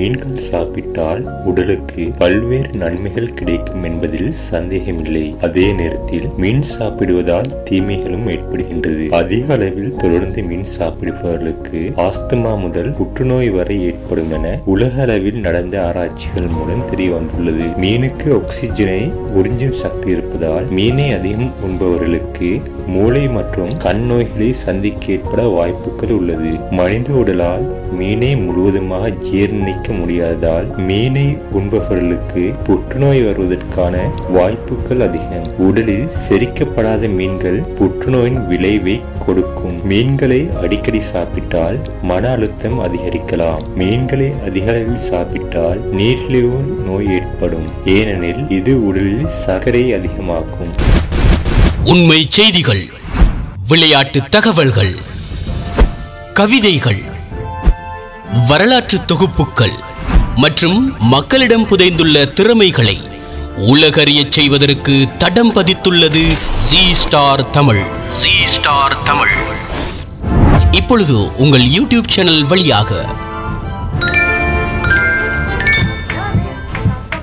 மீன்கள் சாப்பிட்டால் உடலுக்கு பல்வேறு நன்மைகள் கிடைக்கும் என்பதில் சந்தேகமில்லை அதே நேரத்தில் மீன் சாப்பிடுவதால் தீமைகளும் ஏற்படுகின்றது அதிக அளவில் தொடர்ந்து மீன் சாப்பிடுபவர்களுக்கு ஆஸ்துமா முதல் புற்றுநோய் வரை ஏற்படும் என உலக அளவில் நடந்த ஆராய்ச்சிகள் மூலம் தெரிய வந்துள்ளது மீனுக்கு ஆக்சிஜனை உறிஞ்சும் சக்தி இருப்பதால் மீனை அதிகம் உண்பவர்களுக்கு மூளை மற்றும் கண் நோய்களை சந்திக்க ஏற்பட வாய்ப்புகள் உள்ளது மனித உடலால் மீனை முழுவதுமாக ஜீரணிக்க முடியாததால் மீனை உண்பவர்களுக்கு புற்றுநோய் வருவதற்கான வாய்ப்புகள் அதிகம் உடலில் செரிக்கப்படாத மீன்கள் புற்றுநோயின் விளைவை கொடுக்கும் மீன்களை அடிக்கடி சாப்பிட்டால் மன அழுத்தம் அதிகரிக்கலாம் மீன்களை அதிக அளவில் சாப்பிட்டால் நீரிழிவு நோய் ஏற்படும் ஏனெனில் இது உடலில் சர்க்கரை அதிகமாக்கும் உண்மை செய்திகள் விளையாட்டு தகவல்கள் கவிதைகள் வரலாற்று தொகுப்புகள் மற்றும் மக்களிடம் புதைந்துள்ள திறமைகளை உலகறியச் செய்வதற்கு தடம் பதித்துள்ளது ஜி ஸ்டார் தமிழ் ஜி ஸ்டார் தமிழ் இப்பொழுது உங்கள் யூடியூப் சேனல் வழியாக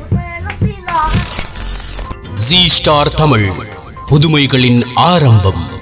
ஜி ஸ்டார் தமிழ் புதுமைகளின் ஆரம்பம்